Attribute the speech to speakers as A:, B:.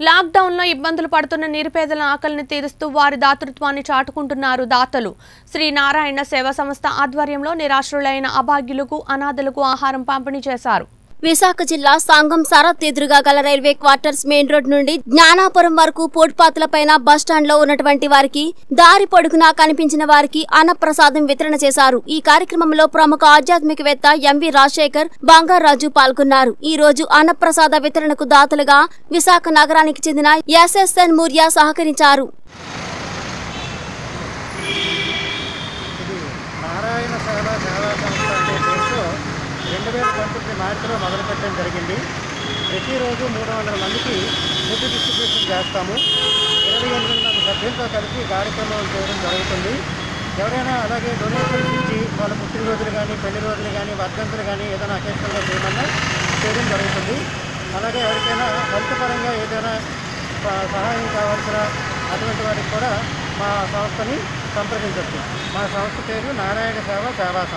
A: లాక్డౌన్లో ఇబ్బందులు పడుతున్న నిరుపేదల ఆకలిని తీరుస్తూ వారి దాతృత్వాన్ని చాటుకుంటున్నారు దాతలు శ్రీ నారాయణ సేవా సంస్థ ఆధ్వర్యంలో నిరాశ్రులైన అభాగ్యులకు అనాథలకు ఆహారం పంపిణీ చేశారు
B: విశాఖ జిల్లా సాంగం సరత్ ఎదురుగా గల రైల్వే క్వార్టర్స్ మెయిన్ రోడ్ నుండి జ్ఞానాపురం వరకు ఫుట్పాత్ల పైన బస్టాండ్ లో ఉన్నటువంటి వారికి దారి పొడుగునా కనిపించిన వారికి అన్నప్రసాదం వితరణ చేశారు ఈ కార్యక్రమంలో ప్రముఖ ఆధ్యాత్మికవేత్త ఎంవి రాజశేఖర్ బంగారాజు పాల్గొన్నారు ఈ రోజు అన్నప్రసాద వితరణకు దాతలుగా విశాఖ నగరానికి చెందిన ఎస్ఎస్ఎన్ మూర్య సహకరించారు
C: ఇది నారాయణ సేవ సేవా సంస్థ అనే పేరుతో రెండు వేల పంతొమ్మిది మార్చిలో మొదలుపెట్టడం జరిగింది ప్రతిరోజు మూడు వందల మందికి ఫుడ్ డిస్ట్రిబ్యూషన్ చేస్తాము ఇరవై ఎనిమిది మంది సభ్యులతో కలిసి ఈ కార్యక్రమం చేయడం జరుగుతుంది ఎవరైనా అలాగే డొనేషన్స్ ఇచ్చి వాళ్ళ పుట్టినరోజులు కానీ పెళ్లి రోజులు కానీ వర్ధంతులు కానీ ఏదైనా అకేషన్గా చేయమన్నా చేయడం జరుగుతుంది అలాగే ఎవరికైనా హెల్త్ పరంగా ఏదైనా స- సహాయం కావాల్సిన అటువంటి వారికి కూడా మా సంస్థని సంప్రదించవచ్చు మా సంస్థ పేరు నారాయణ సేవ సేవా సంస్థ